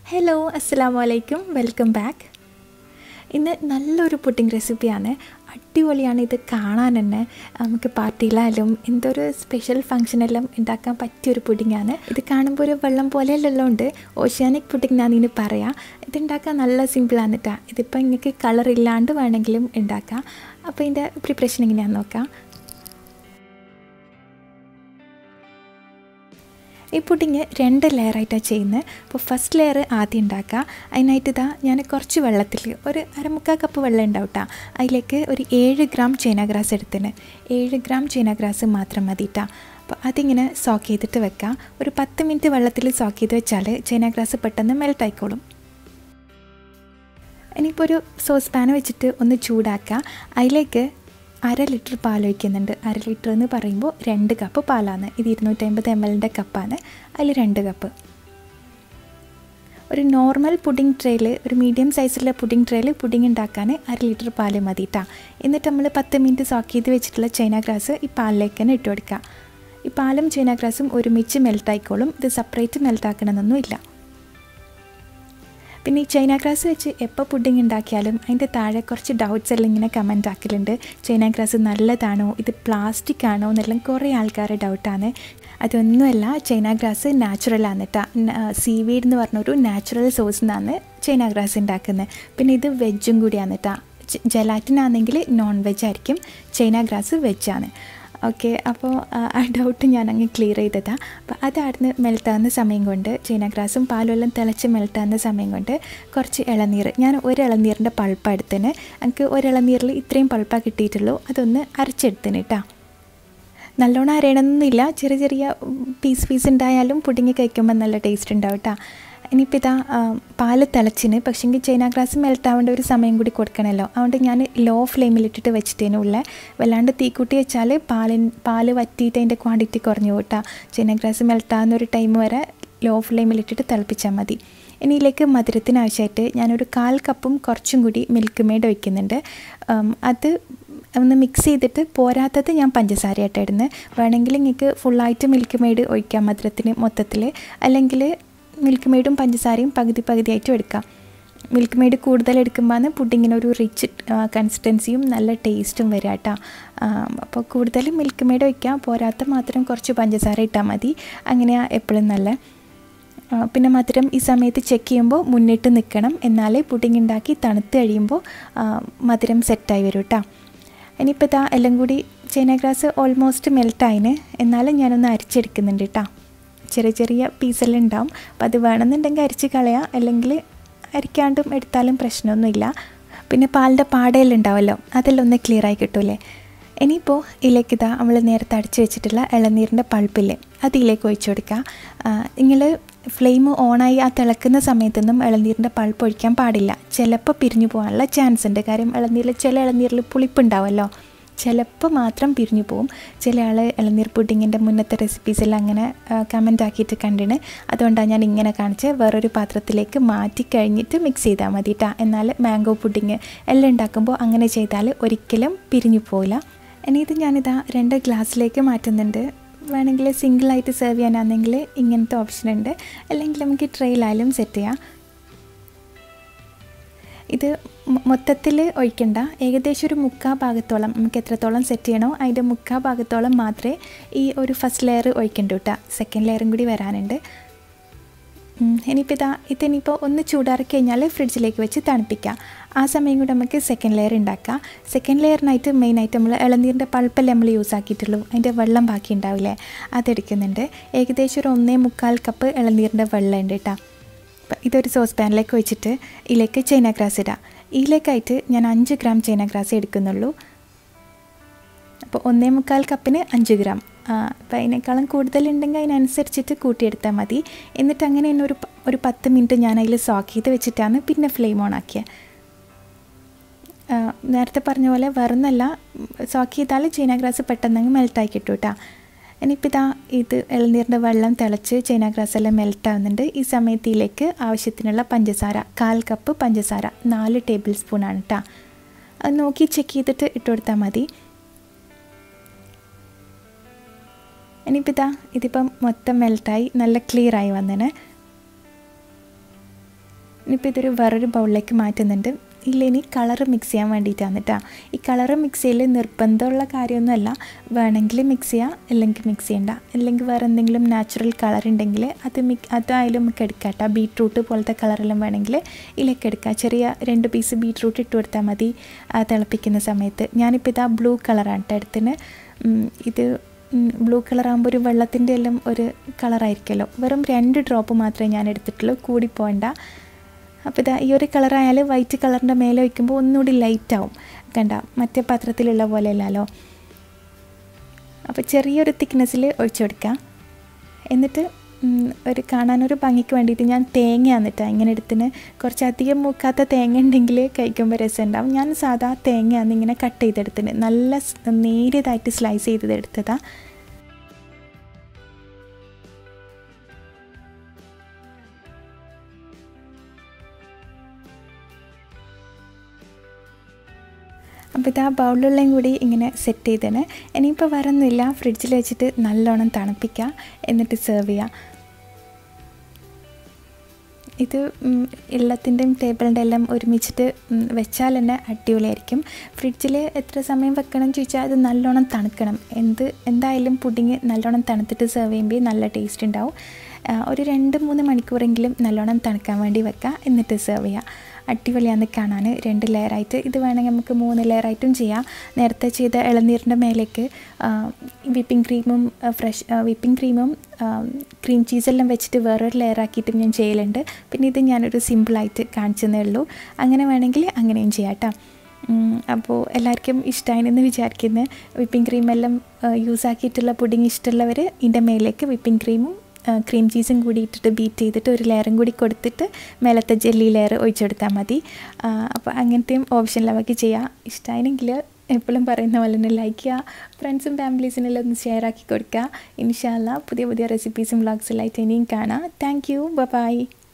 hello അസ്സാം വലൈക്കും welcome back ഇന്ന് നല്ലൊരു പുഡിംഗ് റെസിപ്പിയാണ് അടിപൊളിയാണ് ഇത് കാണാൻ തന്നെ നമുക്ക് പാർട്ടിയിലായാലും എന്തൊരു സ്പെഷ്യൽ ഫംഗ്ഷനെല്ലാം ഉണ്ടാക്കാൻ പറ്റിയൊരു പുഡിങ്ങാണ് ഇത് കാണുമ്പോൾ ഒരു വെള്ളം പോലെയല്ലുള്ളതുകൊണ്ട് ഓഷ്യാനിക് പുഡിംഗ് ഞാൻ ഇതിന് പറയാം ഇത് ഉണ്ടാക്കാൻ നല്ല സിമ്പിളാണ് കേട്ടോ ഇതിപ്പോൾ നിങ്ങൾക്ക് കളർ ഇല്ലാണ്ട് വേണമെങ്കിലും ഉണ്ടാക്കാം അപ്പോൾ ഇതിൻ്റെ പ്രിപ്പറേഷൻ എങ്ങനെയാണെന്ന് നോക്കാം ഈ പുഡിങ് രണ്ട് ലെയറായിട്ടാണ് ചെയ്യുന്നത് അപ്പോൾ ഫസ്റ്റ് ലെയർ ആദ്യം ഉണ്ടാക്കുക അതിനായിട്ട് ഇതാ ഞാൻ കുറച്ച് വെള്ളത്തിൽ ഒരു അരമുക്കാൽ കപ്പ് വെള്ളം ഉണ്ടാവും കേട്ടോ അതിലേക്ക് ഒരു ഏഴ് ഗ്രാം ചൈനാഗ്രാസ് എടുത്തിന് ഏഴ് ഗ്രാം ചൈനാഗ്രാസ് മാത്രം മതി കേട്ടോ അപ്പോൾ അതിങ്ങനെ സോക്ക് ചെയ്തിട്ട് വെക്കാം ഒരു പത്ത് മിനിറ്റ് വെള്ളത്തിൽ സോക്ക് ചെയ്ത് വെച്ചാൽ ചൈനാഗ്രാസ് പെട്ടെന്ന് മെൽറ്റ് ആയിക്കോളും ഇനിയിപ്പോൾ ഒരു സോസ് പാൻ വെച്ചിട്ട് ഒന്ന് ചൂടാക്കുക അതിലേക്ക് അര ലിറ്റർ പാൽ ഒഴിക്കുന്നുണ്ട് അര ലിറ്റർ എന്ന് പറയുമ്പോൾ രണ്ട് കപ്പ് പാലാണ് ഇത് ഇരുന്നൂറ്റമ്പത് എം എല്ലിൻ്റെ കപ്പാണ് അതിൽ രണ്ട് കപ്പ് ഒരു നോർമൽ പുഡിംഗ് ട്രേയിൽ ഒരു മീഡിയം സൈസിലുള്ള പുഡിംഗ് ട്രേയിൽ പുഡിംഗ് ഉണ്ടാക്കാൻ അര ലിറ്റർ പാൽ മതി കേട്ടോ എന്നിട്ട് നമ്മൾ പത്ത് മിനിറ്റ് സോക്ക് ചെയ്ത് വെച്ചിട്ടുള്ള ചൈന ഗ്രാസ് ഈ പാലിലേക്ക് തന്നെ ഇട്ട് കൊടുക്കുക ഈ പാലും ചൈന ഗ്രാസും ഒരുമിച്ച് മെൽട്ടായിക്കോളും ഇത് സെപ്പറേറ്റ് മെൽട്ടാക്കണമെന്നൊന്നുമില്ല പിന്നെ ഈ ചൈന ഗ്രാസ് വെച്ച് എപ്പോൾ പുഡിംഗ് ഉണ്ടാക്കിയാലും അതിൻ്റെ താഴെ കുറച്ച് ഡൗട്ട്സ് എല്ലാം ഇങ്ങനെ കമൻ്റ് ആക്കലുണ്ട് ചൈന ഗ്രാസ് നല്ലതാണോ ഇത് പ്ലാസ്റ്റിക് ആണോ എന്നെല്ലാം കുറേ ആൾക്കാരുടെ ഡൗട്ടാണ് അതൊന്നുമല്ല ചൈന ഗ്രാസ് നാച്ചുറലാണ് കേട്ടോ സീവീഡ് എന്ന് പറഞ്ഞൊരു നാച്ചുറൽ സോഴ്സ് നിന്നാണ് ചൈന ഗ്രാസ് ഉണ്ടാക്കുന്നത് പിന്നെ ഇത് വെജും കൂടിയാണ് കേട്ടോ ജലാറ്റിൻ ആണെങ്കിൽ നോൺ വെജ് ആയിരിക്കും ചൈന ഗ്രാസ് വെജാണ് ഓക്കെ അപ്പോൾ ആ ഡൗട്ട് ഞാൻ അങ്ങ് ക്ലിയർ ചെയ്തതാണ് അപ്പോൾ അതായിരുന്നു മെൽട്ടാകുന്ന സമയം കൊണ്ട് ചൈന ഗ്രാസും പാലും എല്ലാം തിളച്ച് മെൽട്ടാകുന്ന സമയം കൊണ്ട് കുറച്ച് ഇളനീർ ഞാൻ ഒരു ഇളനീറിൻ്റെ പൾപ്പ് എടുത്തിന് എനിക്ക് ഒരു ഇളനീറിൽ ഇത്രയും പൾപ്പാണ് കിട്ടിയിട്ടുള്ളൂ അതൊന്ന് അരച്ചെടുത്തിന് കേട്ടോ നല്ലോണം അരയണമെന്നില്ല ചെറിയ ചെറിയ പീസ് പീസ് ഉണ്ടായാലും പുഡിങ് കഴിക്കുമ്പോൾ നല്ല ടേസ്റ്റ് ഉണ്ടാവും കേട്ടോ ഇനിയിപ്പോൾ ഇതാ പാല് തിളച്ചിന് പക്ഷേങ്കിൽ ചൈന ഗ്രാസ് മെൽറ്റ് ആവേണ്ട ഒരു സമയം കൂടി കൊടുക്കണമല്ലോ അതുകൊണ്ട് ഞാൻ ലോ ഫ്ലെയിമിലിട്ടിട്ട് വെച്ചിട്ടേനും ഉള്ള വല്ലാണ്ട് തീക്കൂട്ടി വെച്ചാൽ പാലിൻ പാല് വറ്റിയിട്ട് അതിൻ്റെ ക്വാണ്ടിറ്റി കുറഞ്ഞു പോട്ടാ ചൈന ഗ്രാസ് മെൽറ്റ് ആവുന്ന ഒരു ടൈം വരെ ലോ ഫ്ലെയിമിലിട്ടിട്ട് തിളപ്പിച്ചാൽ മതി ഇനി ഇതിലേക്ക് മധുരത്തിന് ആവശ്യമായിട്ട് ഞാനൊരു കാൽ കപ്പും കുറച്ചും കൂടി മിൽക്ക് മെയ്ഡ് ഒഴിക്കുന്നുണ്ട് അത് ഒന്ന് മിക്സ് ചെയ്തിട്ട് പോരാത്തത് ഞാൻ പഞ്ചസാരയായിട്ട് ഇടുന്നത് വേണമെങ്കിൽ നിങ്ങൾക്ക് ഫുള്ളായിട്ട് മിൽക്ക് മെയ്ഡ് ഒഴിക്കാം മധുരത്തിന് മൊത്തത്തിൽ അല്ലെങ്കിൽ മിൽക്ക് മെയ്ഡും പഞ്ചസാരയും പകുതി പകുതിയായിട്ടും എടുക്കാം മിൽക്ക് മെയ്ഡ് കൂടുതൽ എടുക്കുമ്പോൾ പുഡിങ്ങിന് ഒരു റിച്ച് കൺസിസ്റ്റൻസിയും നല്ല ടേസ്റ്റും വരിക കേട്ടോ അപ്പോൾ കൂടുതൽ മിൽക്ക് മെയ്ഡ് ഒഴിക്കാം പോരാത്ത മാത്രം കുറച്ച് പഞ്ചസാര ഇട്ടാൽ മതി അങ്ങനെയാണ് എപ്പോഴും നല്ല പിന്നെ മധുരം ഈ സമയത്ത് ചെക്ക് ചെയ്യുമ്പോൾ മുന്നിട്ട് നിൽക്കണം എന്നാലേ പുഡിങ് ഉണ്ടാക്കി തണുത്ത് കഴിയുമ്പോൾ മധുരം സെറ്റായി വരും കേട്ടോ ഇനിയിപ്പോൾ ഇതാ എല്ലാം കൂടി ചൈന ഗ്രാസ് ഓൾമോസ്റ്റ് മെൽട്ടായിന് എന്നാലും ഞാനൊന്ന് അരിച്ചെടുക്കുന്നുണ്ട് കേട്ടോ ചെറിയ ചെറിയ പീസെല്ലാം ഉണ്ടാവും അപ്പോൾ അത് വേണമെന്നുണ്ടെങ്കിൽ അരിച്ച് കളയാം അല്ലെങ്കിൽ അരിക്കാണ്ടും എടുത്താലും പ്രശ്നമൊന്നുമില്ല പിന്നെ പാലിൻ്റെ പാടയെല്ലാം ഉണ്ടാവുമല്ലോ അതെല്ലാം ഒന്ന് ക്ലിയർ ആയി കിട്ടൂലേ ഇനിയിപ്പോൾ ഇതിലേക്ക് ഇതാ നമ്മൾ നേരത്തെ അടിച്ച് വെച്ചിട്ടുള്ള ഇളനീരിൻ്റെ പൾപ്പില്ലേ അത് ഇതിലേക്ക് ഒഴിച്ചു കൊടുക്കുക നിങ്ങൾ ഫ്ലെയിം ഓണായി ആ തിളക്കുന്ന സമയത്തൊന്നും ഇളനീരിൻ്റെ പൾപ്പ് ഒഴിക്കാൻ പാടില്ല ചിലപ്പോൾ പിരിഞ്ഞു പോകാനുള്ള ചാൻസ് ഉണ്ട് കാര്യം ഇളനീരിൽ ചില ഇളനീരിൽ പുളിപ്പുണ്ടാവുമല്ലോ ചിലപ്പോൾ മാത്രം പിരിഞ്ഞു പോവും ചില ആൾ ഇളനീർ പുഡിങ്ങിൻ്റെ മുന്നത്തെ റെസിപ്പീസെല്ലാം അങ്ങനെ കമൻ്റ് ആക്കിയിട്ട് കണ്ടിന് അതുകൊണ്ടാണ് ഞാൻ ഇങ്ങനെ കാണിച്ച് വേറൊരു പാത്രത്തിലേക്ക് മാറ്റി കഴിഞ്ഞിട്ട് മിക്സ് ചെയ്താൽ മതി കേട്ടോ എന്നാൽ മാംഗോ പുഡിങ് എല്ലാം ഉണ്ടാക്കുമ്പോൾ അങ്ങനെ ചെയ്താൽ ഒരിക്കലും പിരിഞ്ഞു പോവില്ല ഇനി ഇത് ഞാനിതാ രണ്ട് ഗ്ലാസ്സിലേക്ക് മാറ്റുന്നുണ്ട് വേണമെങ്കിൽ സിംഗിളായിട്ട് സെർവ് ചെയ്യാനാണെങ്കിൽ ഇങ്ങനത്തെ ഓപ്ഷൻ ഉണ്ട് അല്ലെങ്കിൽ നമുക്ക് ട്രെയിലായാലും സെറ്റ് ചെയ്യാം ഇത് മൊത്തത്തിൽ ഒഴിക്കണ്ട ഏകദേശം ഒരു മുക്കാ ഭാഗത്തോളം നമുക്ക് എത്രത്തോളം സെറ്റ് ചെയ്യണോ അതിൻ്റെ മുക്കാ ഭാഗത്തോളം മാത്രമേ ഈ ഒരു ഫസ്റ്റ് ലെയർ ഒഴിക്കണ്ടൂ കേട്ടോ സെക്കൻഡ് ലെയറും കൂടി വരാനുണ്ട് ഇനിയിപ്പോൾ ഇതാ ഇതിനിപ്പോൾ ഒന്ന് ചൂടാറി കഴിഞ്ഞാൽ ഫ്രിഡ്ജിലേക്ക് വെച്ച് തണുപ്പിക്കാം ആ സമയം കൂടെ നമുക്ക് സെക്കൻഡ് ലെയർ ഉണ്ടാക്കാം സെക്കൻഡ് ലെയറിനായിട്ട് മെയിനായിട്ട് നമ്മൾ ഇളനീരിൻ്റെ പൾപ്പല്ലേ നമ്മൾ യൂസ് ആക്കിയിട്ടുള്ളൂ അതിൻ്റെ വെള്ളം ബാക്കി ഉണ്ടാവില്ലേ അതെടുക്കുന്നുണ്ട് ഏകദേശം ഒരു ഒന്നേ മുക്കാൽ കപ്പ് ഇളനീരിൻ്റെ വെള്ളം ഉണ്ട് കേട്ടോ അപ്പം ഇതൊരു സോസ് പാനിലേക്ക് വെച്ചിട്ട് ഇതിലേക്ക് ചൈന ഗ്രാസ് ഇടാം ഇതിലേക്കായിട്ട് ഞാൻ അഞ്ച് ഗ്രാം ചൈന ഗ്രാസ് എടുക്കുന്നുള്ളൂ അപ്പോൾ ഒന്നേ മുക്കാൽ കപ്പിന് അഞ്ച് ഗ്രാം അപ്പോൾ അതിനേക്കാളും കൂടുതലുണ്ടെങ്കിൽ അതിനനുസരിച്ചിട്ട് കൂട്ടിയെടുത്താൽ മതി എന്നിട്ട് അങ്ങനെ തന്നെ ഒരു ഒരു പത്ത് മിനിറ്റ് ഞാൻ അതിൽ സോക്ക് ചെയ്ത് വെച്ചിട്ടാണ് പിന്നെ ഫ്ലെയിം ഓൺ ആക്കിയത് നേരത്തെ പറഞ്ഞ പോലെ വേറൊന്നല്ല സോക്ക് ചെയ്താൽ ചൈന ഗ്രാസ് പെട്ടെന്ന് മെൽട്ടായി കിട്ടും കേട്ടോ ഇനിയിപ്പോൾ ഇതാ ഇത് ഇളനീരിൻ്റെ വെള്ളം തിളച്ച് ചൈന ഗ്രാസ് എല്ലാം മെൽറ്റ് ആവുന്നുണ്ട് ഈ സമയത്തിലേക്ക് ആവശ്യത്തിനുള്ള പഞ്ചസാര കാൽ കപ്പ് പഞ്ചസാര നാല് ടേബിൾ സ്പൂണാണ് കേട്ടോ അത് നോക്കി ചെക്ക് ചെയ്തിട്ട് ഇട്ട് കൊടുത്താൽ മതി ഇനിയിപ്പോൾ ഇതാ ഇതിപ്പം മൊത്തം മെൽട്ടായി നല്ല ക്ലിയർ ആയി വന്നേനെ ഇനിയിപ്പോൾ ഇതൊരു വേറൊരു ബൗളിലേക്ക് മാറ്റുന്നുണ്ട് ഇല്ല ഇനി കളറ് മിക്സ് ചെയ്യാൻ വേണ്ടിയിട്ടാണ് കേട്ടോ ഈ കളറ് മിക്സ് ചെയ്യൽ നിർബന്ധമുള്ള കാര്യമൊന്നുമല്ല വേണമെങ്കിൽ മിക്സ് ചെയ്യാം അല്ലെങ്കിൽ മിക്സ് ചെയ്യണ്ട അല്ലെങ്കിൽ വേറെ എന്തെങ്കിലും നാച്ചുറൽ കളർ ഉണ്ടെങ്കിൽ അത് മിക് അതായാലും നമുക്ക് എടുക്കാം കേട്ടോ ബീട്രൂട്ട് പോലത്തെ കളറെല്ലാം വേണമെങ്കിൽ ഇതിലേക്ക് എടുക്കാം ചെറിയ രണ്ട് പീസ് ബീട്രൂട്ട് ഇട്ട് കൊടുത്താൽ മതി ആ തിളപ്പിക്കുന്ന സമയത്ത് ഞാനിപ്പോൾ ഇതാ ബ്ലൂ കളറാണ് കേട്ടോ എടുത്തിന് ഇത് ബ്ലൂ കളറാകുമ്പോൾ ഒരു വെള്ളത്തിൻ്റെ എല്ലാം ഒരു കളറായിരിക്കുമല്ലോ വെറും രണ്ട് ഡ്രോപ്പ് മാത്രമേ ഞാൻ എടുത്തിട്ടുള്ളൂ കൂടി പോകണ്ട അപ്പോൾ ഇതാ ഈ ഒരു കളറായാൽ വൈറ്റ് കളറിൻ്റെ മേലെ വയ്ക്കുമ്പോൾ ഒന്നുകൂടി ലൈറ്റ് ആവും കണ്ട മറ്റേ പാത്രത്തിലുള്ള പോലെ അല്ലല്ലോ അപ്പോൾ ചെറിയൊരു തിക്നെസ്സിൽ ഒഴിച്ചു കൊടുക്കാം എന്നിട്ട് ഒരു കാണാനൊരു ഭംഗിക്ക് വേണ്ടിയിട്ട് ഞാൻ തേങ്ങ എന്നിട്ടാണ് ഇങ്ങനെ എടുത്തിന് കുറച്ചധികം മൂക്കാത്ത തേങ്ങ ഉണ്ടെങ്കിൽ കഴിക്കുമ്പോൾ രസമുണ്ടാവും ഞാൻ സാധാ തേങ്ങയാണ് ഇങ്ങനെ കട്ട് ചെയ്തെടുത്തിന് നല്ല നേരിയതായിട്ട് സ്ലൈസ് ചെയ്തത് എടുത്തതാണ് അപ്പോൾ ഇത് ആ ബൗളിലുള്ളതും കൂടി ഇങ്ങനെ സെറ്റ് ചെയ്തേനെ ഇനിയിപ്പോൾ വരൊന്നുമില്ല ഫ്രിഡ്ജിൽ വെച്ചിട്ട് നല്ലോണം തണുപ്പിക്കുക എന്നിട്ട് സെർവ് ചെയ്യുക ഇത് എല്ലാത്തിൻ്റെയും ടേബിളിൻ്റെ എല്ലാം ഒരുമിച്ചിട്ട് വെച്ചാൽ തന്നെ അടിപൊളിയായിരിക്കും ഫ്രിഡ്ജിൽ എത്ര സമയം വെക്കണം എന്ന് ചോദിച്ചാൽ അത് നല്ലോണം തണുക്കണം എന്ത് എന്തായാലും പുഡിങ് നല്ലോണം തണുത്തിട്ട് സെർവ് ചെയ്യുമ്പോൾ നല്ല ടേസ്റ്റ് ഉണ്ടാവും ഒരു രണ്ട് മൂന്ന് മണിക്കൂറെങ്കിലും നല്ലോണം തണുക്കാൻ വേണ്ടി വെക്കുക എന്നിട്ട് സെർവ് ചെയ്യുക അടിപൊളിയാന്ന് കാണാൻ രണ്ട് ലെയറായിട്ട് ഇത് വേണമെങ്കിൽ നമുക്ക് മൂന്ന് ലെയറായിട്ടും ചെയ്യാം നേരത്തെ ചെയ്ത ഇളനീരിൻ്റെ മേലേക്ക് വിപ്പിംഗ് ക്രീമും ഫ്രഷ് വിപ്പിംഗ് ക്രീമും ക്രീം ചീസെല്ലാം വെച്ചിട്ട് വേറൊരു ലെയറാക്കിയിട്ടും ഞാൻ ചെയ്യലുണ്ട് പിന്നെ ഇത് ഞാനൊരു സിമ്പിളായിട്ട് കാണിച്ചതേ ഉള്ളൂ അങ്ങനെ വേണമെങ്കിൽ അങ്ങനെയും ചെയ്യാം കേട്ടോ അപ്പോൾ എല്ലാവർക്കും ഇഷ്ടമായെന്ന് വിചാരിക്കുന്നു വിപ്പിംഗ് ക്രീമെല്ലാം യൂസ് ആക്കിയിട്ടുള്ള പുഡിങ് ഇഷ്ടമുള്ളവർ ഇതിൻ്റെ മേലേക്ക് വിപ്പിംഗ് ക്രീമും ക്രീം ചീസും കൂടി ഇട്ടിട്ട് ബീറ്റ് ചെയ്തിട്ട് ഒരു ലെയറും കൂടി കൊടുത്തിട്ട് മേലത്തെ ജെല്ലി ലെയർ ഒഴിച്ചെടുത്താൽ മതി അപ്പോൾ അങ്ങനത്തെയും ഓപ്ഷനിലവർക്ക് ചെയ്യാം ഇഷ്ടമായെങ്കിൽ എപ്പോഴും പറയുന്ന പോലെ തന്നെ ലൈക്ക് ചെയ്യുക ഫ്രണ്ട്സും ഫാമിലീസിനെല്ലാം ഒന്ന് ഷെയർ ആക്കി കൊടുക്കുക ഇൻഷാല്ല പുതിയ പുതിയ റെസിപ്പീസും വ്ളോഗ്സിലായിട്ട് ഇനിയും കാണാം താങ്ക് യു ബൈ